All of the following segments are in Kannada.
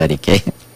ಅದಕ್ಕೆ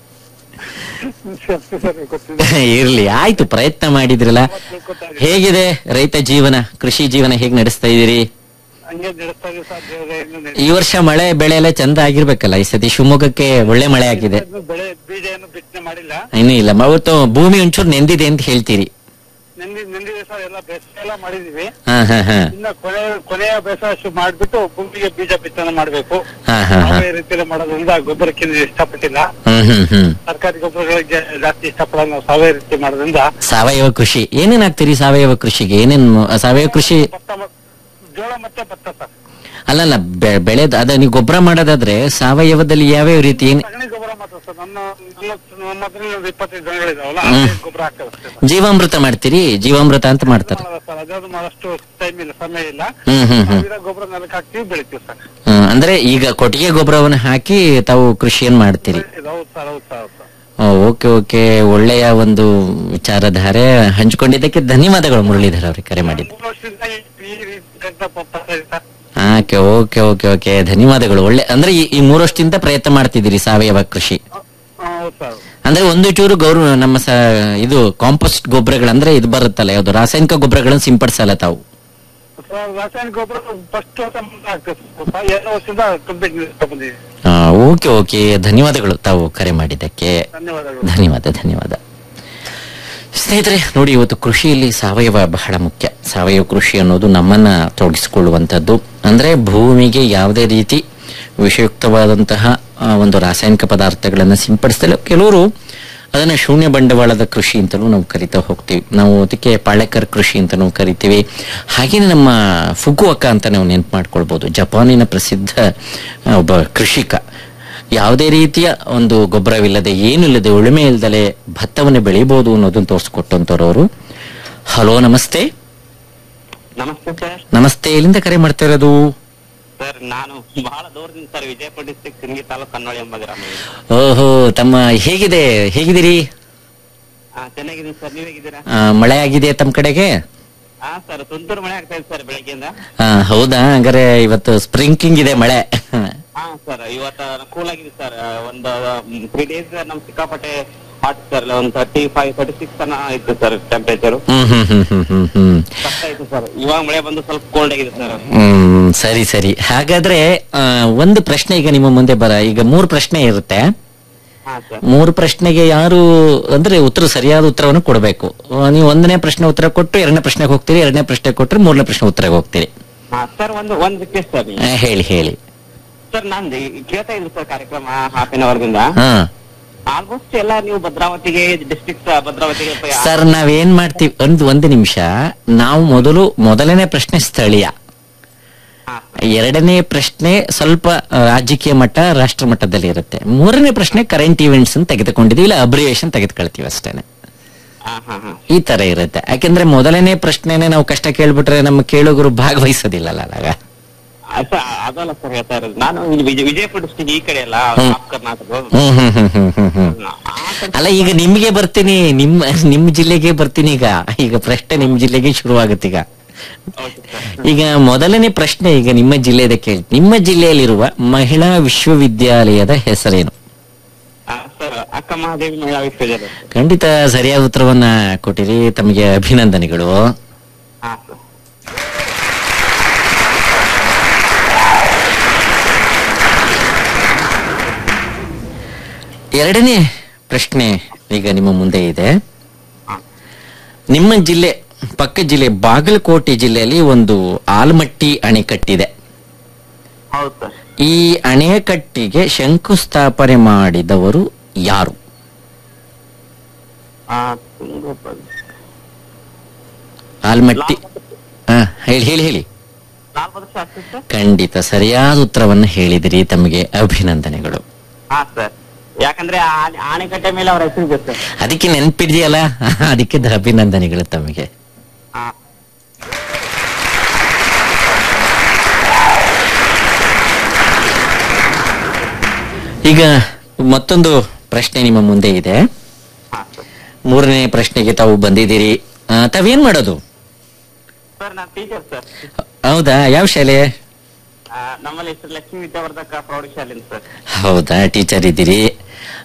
ಸರ್ ಗೊತ್ತಿದೆ ಇರ್ಲಿ ಆಯ್ತು ಪ್ರಯತ್ನ ಮಾಡಿದ್ರಲ್ಲ ಹೇಗಿದೆ ರೈತ ಜೀವನ ಕೃಷಿ ಜೀವನ ಹೇಗ್ ನಡೆಸ್ತಾ ಇದೀರಿ ಹಂಗೆ ನಡೆಸ್ತಾ ಇದೆ ಸರ್ ದೇವ್ರೇ ಇನ್ನು ನಡೆ- ಈ ವರ್ಷ ಮಳೆ ಬೆಳೆ ಎಲ್ಲ ಚಂದ ಆಗಿರ್ಬೇಕಲ್ಲ ಈ ಸತಿ ಶಿವಮೊಗ್ಗಕ್ಕೆ ಒಳ್ಳೆ ಮಳೆ ಆಗಿದೆ ಇನ್ನು ಬೆಳೆ ಬೀಜ ಏನು ಬಿತ್ತನೆ ಮಾಡಿಲ್ಲ ಇನ್ನೂ ಇಲ್ಲ ಅವತ್ತು ಭೂಮಿ ಒಂಚೂರು ನೆಂದಿದೆ ಅಂತ ಹೇಳ್ತೀರಿ ನೆಂದಿ ನೆಂದಿದೆ ಸರ್ ಎಲ್ಲ ಬೇಸಾಯ ಎಲ್ಲ ಮಾಡಿದೀವಿ ಹಾ ಹಾ ಹಾ ಇನ್ನ ಕೊನೆ ಕೊನೆಯ ಬೇಸಾಯ ಶುರು ಮಾಡ್ಬಿಟ್ಟು ಭೂಮಿಗೆ ಬೀಜ ಬಿತ್ತನೆ ಮಾಡ್ಬೇಕು ಹಾ ಹಾ ಹಾ ಯಾವುದೇ ರೀತಿಯಲ್ಲಿ ಮಾಡೋದ್ರಿಂದ ಗೊಬ್ಬರಕ್ಕೆ ಇಷ್ಟಪಟ್ಟಿಲ್ಲ ಹ್ಮ್ ಹ್ಮ್ ಹ್ಮ್ ಸರ್ಕಾರಿ ಗೊಬ್ಬರಗಳಿಗೆ ಜಾಸ್ತಿ ಇಷ್ಟಪಡಲ್ಲ ನಾವು ಸಾವಯವ ರೀತಿ ಮಾಡೋದ್ರಿಂದ ಸಾವಯವ ಕೃಷಿ ಏನೇನ್ ಹಾಕ್ತೀರಿ ಸಾವಯವ ಕೃಷಿಗೆ ಏನೇನ್ ಸಾವಯವ ಕೃಷಿ ಭತ್ತ ಮ- ಜೋಳ ಮತ್ತೆ ಭತ್ತ ಸರ್ ಅಲ್ಲಲ್ಲ ಬೆ- ಬೆಳೆದ ಅದ ನೀವು ಗೊಬ್ಬರ ಮಾಡೋದಾದ್ರೆ ಸಾವಯವದಲ್ಲಿ ಯಾವ್ಯಾವ ರೀತಿ ಏನ್ ಸಗಣಿ ಗೊಬ್ಬರ ಮಾತ್ರ ಸರ್ ನನ್ನ ನಲವತ್ತು ನಮ್ಮ ಹತ್ರ ಒಂದು ಇಪ್ಪತ್ತೈದು ಜನಗಳಿದಾವಲ್ಲ ಅದೇ ಗೊಬ್ಬರ ಹಾಕ್ತೇವೆ ಅಷ್ಟೇ ಸರ್ ಜೀವಾಮೃತ ಮಾಡ್ತೀರಿ ಜೀವಾಮೃತ ಅಂತ ಮಾಡ್ತಾರೆ ಮಾಡಲ್ಲ ಸರ್ ಅದಾದ್ರು ಮಾಡಷ್ಟು ಟೈಮ್ ಇಲ್ಲ ಸಮಯ ಇಲ್ಲ ಹ್ಮ್ ಹ್ಮ್ ಹ್ಮ್ ನಾವಿರೋ ಗೊಬ್ಬರ ನೆಲಕ್ಕೆ ಹಾಕ್ತಿವಿ ಬೆಳಿತೀವಿ ಸರ್ ಹ್ಮ್, ಅಂದ್ರೆ ಈಗ ಕೊಟ್ಟಿಗೆ ಗೊಬ್ಬರವನ್ನು ಹಾಕಿ ತಾವು ಕೃಷಿಯನ್ನ ಮಾಡ್ತೀರಿ ಇದು ಹೌದು ಸರ್ ಹೌದು ಸರ್ ಹೌದು ಸರ್ ಓಕೆ ಓಕೆ ಒಳ್ಳೆಯ ಒಂದು ವಿಚಾರಧಾರೆ ಹಂಚಿಕೊಂಡಿದ್ದಕ್ಕೆ ಧನ್ಯವಾದಗಳು ಮುರಳೀಧರ್ ಅವ್ರಿಗೆ ಕರೆ ಮಾಡಿದ್ದು ಮೂರು ವರ್ಷದಿಂದ ಈ- ಈ ರೀತಿ ಗಂಟ ಬರ್ತಾ ಇದೆ sir okay okay okay okay ಧನ್ಯವಾದಗಳು ಒಳ್ಳೆ ಅಂದ್ರೆ ಈ- ಈ ಮೂರು ವರ್ಷದಿಂದ ಪ್ರಯತ್ನ ಮಾಡ್ತಿದ್ದೀರಿ ಸಾವಯವ ಕೃಷಿ ಹ, ಹೌದು ಸರ್ ಅಂದ್ರೆ ಒಂದು ಚೂರು ಗೌರವ ನಮ್ಮ ಸ ಇದು ಕಾಂಪೋಸ್ಟ್ ಗೊಬ್ಬರಗಳಂದ್ರೆ ಇದು ಬರುತ್ತಲ್ಲ ಯಾವ್ದು ರಾಸಾಯನಿಕ ಗೊಬ್ಬರಗಳನ್ನು ಸಿಂಪಡಿಸಲ್ಲ ತಾವು ಸರ್ ರಾಸಾಯನಿಕ ಗೊಬ್ಬರ ಫಸ್ಟ್ ವರ್ಷ ಮುಂದೆ ಆಗ್ತದೆ ಸರ್ ಎರಡು ವರ್ಷದಿಂದ ಕಂಪ್ಲೀಟ್ ಬಂದಿದೆ ಓಕೆ ಓಕೆ ಧನ್ಯವಾದಗಳು ತಾವು ಕರೆ ಮಾಡಿದ್ದಕ್ಕೆ ಧನ್ಯವಾದಗಳು ಧನ್ಯವಾದ ಧನ್ಯವಾದ ಸ್ನೇಹಿತರೆ ನೋಡಿ ಇವತ್ತು ಕೃಷಿಯಲ್ಲಿ ಸಾವಯವ ಬಹಳ ಮುಖ್ಯ ಸಾವಯವ ಕೃಷಿ ಅನ್ನೋದು ನಮ್ಮನ್ನ ತೊಡಗಿಸಿಕೊಳ್ಳುವಂಥದ್ದು ಅಂದ್ರೆ ಭೂಮಿಗೆ ಯಾವುದೇ ರೀತಿ ವಿಷಯುಕ್ತವಾದಂತಹ ಆ, ಒಂದು ರಾಸಾಯನಿಕ ಪದಾರ್ಥಗಳನ್ನು ಸಿಂಪಡಿಸಲು ಕೆಲವರು ಅದನ್ನ ಶೂನ್ಯ ಬಂಡವಾಳದ ಕೃಷಿ ಅಂತಲೂ ನಾವು ಕರಿತಾ ಹೋಗ್ತೀವಿ ನಾವು ಅದಕ್ಕೆ ಪಾಳೆಕರ್ ಕೃಷಿ ಅಂತ ನಾವು ಕರಿತೀವಿ ಹಾಗೇನೆ ನಮ್ಮ ಫುಗುವಕ ಅಂತ ನಾವು ನೆನ್ಪು ಮಾಡ್ಕೊಳ್ಬಹುದು ಜಪಾನಿನ ಪ್ರಸಿದ್ಧ ಆ, ಒಬ್ಬ ಕೃಷಿಕ ಯಾವುದೇ ರೀತಿಯ ಒಂದು ಗೊಬ್ಬರವಿಲ್ಲದೆ ಏನಿಲ್ಲದೆ ಉಳುಮೆ ಇಲ್ಲದಲೆ ಭತ್ತವನ್ನು ಬೆಳಿಬಹುದು ಅನ್ನೋದನ್ನ ತೋರಿಸ್ಕೊಟ್ಟಂತವ್ರು ಅವರು ಹಲೋ ನಮಸ್ತೆ ನಮಸ್ತೆ ಸರ್ ನಮಸ್ತೆ ಎಲ್ಲಿಂದ ಕರೆ ಮಾಡ್ತಾ ಇರೋದು ಸರ್ ನಾನು ಬಹಳ ದೂರದಿಂದ ಸರ್ ವಿಜಯಪುರ ಡಿಸ್ಟ್ರಿಕ್ಟ್ ಸಿಂಗಿ ತಾಲೂಕು ಕನ್ನೋಳಿ ಎಂಬ ಗ್ರಾಮ ಇದು. ಓಹೋ ತಮ್ಮ ಹೇಗಿದೆ ಹೇಗಿದ್ದೀರಿ ಆ, ಚೆನ್ನಾಗಿದ್ದೀನಿ ಸರ್ ನೀವ್ ಹೇಗಿದ್ದೀರಾ ಆ, ಮಳೆ ಆಗಿದೆ ತಮ್ಮ ಕಡೆಗೆ ಹಾ ಸರ್ ತುಂತುರು ಮಳೆ ಆಗ್ತಾ ಇದೆ ಸರ್ ಬೆಳಗ್ಗೆಯಿಂದ ಆ, ಹೌದಾ ಹಂಗಾರೆ ಇವತ್ತು ಸ್ಪ್ರಿಂಕಿಂಗ್ ಇದೆ ಮಳೆ ಹಾ ಸರ್ ಇವತ್ತ ಕೂಲ್ ಆಗಿದೆ ಸರ್ ಒಂದು ತ್ರೀ ಡೇಸ್ ನಮ್ ಸಿಕ್ಕಾಪಟ್ಟೆ ಹಾಟ್ ಸರ್ ಒಂದು ತರ್ಟಿ ಫೈವ್ ತರ್ಟಿ ಸಿಕ್ಸ್ ತನ ಇತ್ತು ಸರ್ ಟೆಂಪರೇಚರ್ ಹ್ಮ್ ಹ್ಮ್ ಹ್ಮ್ ಹ್ಮ್ ಹ್ಮ್ ಹ್ಮ್ ಕಷ್ಟ ಇತ್ತು ಸರ್ ಇವಾಗ ಮಳೆ ಬಂದು ಸ್ವಲ್ಪ ಕೋಲ್ಡ್ ಆಗಿದೆ ಸರ್ ಹ್ಮ್ ಸರಿ ಸರಿ ಹಾಗಾದ್ರೆ ಆ, ಒಂದು ಪ್ರಶ್ನೆ ಈಗ ನಿಮ್ಮ ಮುಂದೆ ಬರ ಈಗ ಮೂರು ಪ್ರಶ್ನೆ ಇರುತ್ತೆ ಹಾ ಸರ್ ಮೂರು ಪ್ರಶ್ನೆಗೆ ಯಾರು ಅಂದ್ರೆ ಉತ್ತರ ಸರಿಯಾದ ಉತ್ತರವನ್ನು ಕೊಡಬೇಕು ಆ, ನೀವು ಒಂದನೇ ಪ್ರಶ್ನೆ ಉತ್ತರ ಕೊಟ್ಟು ಎರಡನೇ ಪ್ರಶ್ನೆಗೆ ಹೋಗ್ತೀರಿ ಎರಡನೇ ಪ್ರಶ್ನೆ ಕೊಟ್ಟರೆ ಮೂರನೇ ಪ್ರಶ್ನೆ ಉತ್ತರಕ್ಕೆ ಹೋಗ್ತೀರಿ ಹಾ ಸರ್ ಒಂದು ಒಂದ್ ರಿಕ್ವೆಸ್ಟ್ ಸರ್ ಆ, ಹೇಳಿ ಹೇಳಿ ಸರ್ ನಾನ್ ಕೇಳ್ತಾ ಇದ್ದೀನಿ ಸರ್ ಕಾರ್ಯಕ್ರಮ ಹಾಫ್ ಎನ್ ಅವರ್ದಿಂದ ಹಾ ಆಲ್ಮೋಸ್ಟ್ ಎಲ್ಲ ನೀವು ಭದ್ರಾವತಿಗೆ ಡಿಸ್ಟ್ರಿಕ್ಟ್ ಭದ್ರಾವತಿಗೆ ಸರ್ ನಾವೇನ್ ಮಾಡ್ತೀವಿ ಒಂದು ಒಂದು ನಿಮಿಷ ನಾವು ಮೊದಲು ಮೊದಲನೇ ಪ್ರಶ್ನೆ ಸ್ಥಳೀಯ ಹಾ ಎರಡನೇ ಪ್ರಶ್ನೆ ಸ್ವಲ್ಪ ಆ, ರಾಜಕೀಯ ಮಟ್ಟ ರಾಷ್ಟ್ರ ಮಟ್ಟದಲ್ಲಿ ಇರುತ್ತೆ ಮೂರನೇ ಪ್ರಶ್ನೆ ಕರೆಂಟ್ ಇವೆಂಟ್ಸ್ ಅಂತ ತೆಗೆದುಕೊಂಡಿದೀವಿ ಇಲ್ಲ ಅಬ್ರಿವೇಶನ್ ತೆಗೆದುಕೊಳ್ತೀವಿ ಅಷ್ಟೇನೆ ಹಾ ಹಾ ಹಾ ಈ ತರ ಇರುತ್ತೆ ಯಾಕೆಂದ್ರೆ ಮೊದಲನೇ ಪ್ರಶ್ನೆನೆ ನಾವು ಕಷ್ಟ ಕೇಳ್ಬಿಟ್ರೆ ನಮ್ಮ ಕೇಳುಗರು ಭಾಗವಹಿಸೋದಿಲ್ಲಲ್ಲ ಆಗ ಅಸ- ಅದಲ್ಲ ಸರ್ ಹೇಳ್ತಾ ಇರೋದು ನಾನು ಇಲ್ಲಿ ವಿಜಯ- ವಿಜಯಪುರ ಡಿಸ್ಟಿಕ್ ಈ ಕಡೆ ಅಲ್ಲ ಹ್ಮ್. ಆಫ್ ಕರ್ನಾಟಕ ಹ್ಮ್ ಹ್ಮ್ ಹ್ಮ್ ಹ್ಮ್ ಹ್ಮ್ ಹ್ಮ್ ಆ ಕಡೆ- ಅಲ್ಲ ಈಗ ನಿಮ್ಗೆ ಬರ್ತೀನಿ ನಿಮ್ಮ ನಿಮ್ ಜಿಲ್ಲೆಗೆ ಬರ್ತೀನಿ ಈಗ ಈಗ ಪ್ರಶ್ನೆ ನಿಮ್ ಜಿಲ್ಲೆಗೆ ಶುರುವಾಗುತ್ತೆ ಈಗ ಹೌದು ಸರ್. ಈಗ ಮೊದಲನೇ ಪ್ರಶ್ನೆ ಈಗ ನಿಮ್ಮ ಜಿಲ್ಲೆದ ಕೇಳಿ ನಿಮ್ಮ ಜಿಲ್ಲೆಯಲ್ಲಿರುವ ಮಹಿಳಾ ವಿಶ್ವವಿದ್ಯಾಲಯದ ಹೆಸರೇನು ಆ, ಸರ್ ಅಕ್ಕ ಮಹಾದೇವಿ ಮಹಿಳಾ ವಿಶ್ವವಿದ್ಯಾಲಯ ಖಂಡಿತ ಸರಿಯಾದ ಉತ್ತರವನ್ನ ಕೊಟ್ಟಿರಿ ತಮಗೆ ಅಭಿನಂದನೆಗಳು ಹಾ ಸರ್ ಎರಡನೇ ಪ್ರಶ್ನೆ ಈಗ ನಿಮ್ಮ ಮುಂದೆ ಇದೆ ಹಾ. ನಿಮ್ಮ ಜಿಲ್ಲೆ ಪಕ್ಕ ಜಿಲ್ಲೆ ಬಾಗಲಕೋಟೆ ಜಿಲ್ಲೆಯಲ್ಲಿ ಒಂದು ಆಲ್ಮಟ್ಟಿ ಅಣೆಕಟ್ಟಿದೆ ಹೌದು ಸರ್ ಈ ಅಣೆಕಟ್ಟಿಗೆ ಶಂಕುಸ್ಥಾಪನೆ ಮಾಡಿದವರು ಯಾರು ಆ, ತುಂಗಭದ್ರ. ಆಲ್ಮಟ್ಟಿ ಹಾ ಹೇಳಿ ಹೇಳಿ ಹೇಳಿ ಲಾಲ್ ಬಹದ್ದೂರ್ ಶಾಸ್ತ್ರಿ ಸರ್ ಖಂಡಿತ ಸರಿಯಾದ ಉತ್ತರವನ್ನು ಹೇಳಿದಿರಿ ತಮಗೆ ಅಭಿನಂದನೆಗಳು ಹಾ ಸರ್ ಯಾಕಂದ್ರೆ ಆ ಆಣೆ- ಆಣೆಕಟ್ಟೆ ಮೇಲೆ ಅವ್ರ ಹೆಸರು ಇದೆ ಸರ್ ಅದಕ್ಕೆ ನೆನಪಿದೆಯಲ್ಲ ಅದಕ್ಕೆ ದ- ಅಭಿನಂದನೆಗಳು ತಮಗೆ ಹಾ ಈಗ ಮತ್ತೊಂದು ಪ್ರಶ್ನೆ ನಿಮ್ಮ ಮುಂದೆ ಇದೆ ಹಾ ಸರ್ ಮೂರನೇ ಪ್ರಶ್ನೆಗೆ ತಾವು ಬಂದಿದ್ದೀರಿ ಆ, ತಾವೇನ್ ಮಾಡೋದು ಸರ್ ನಾನು ಟೀಚರ್ ಸರ್ ಹೌದಾ ಯಾವ ಶಾಲೆ ಆ, ನಮ್ಮಲ್ಲಿ ಹೆಸರು ಲಕ್ಷ್ಮೀ ವಿದ್ಯಾವರ್ಧಕ ಪ್ರೌಢಶಾಲೆ ಸರ್ ಹೌದಾ ಟೀಚರ್ ಇದ್ದೀರಿ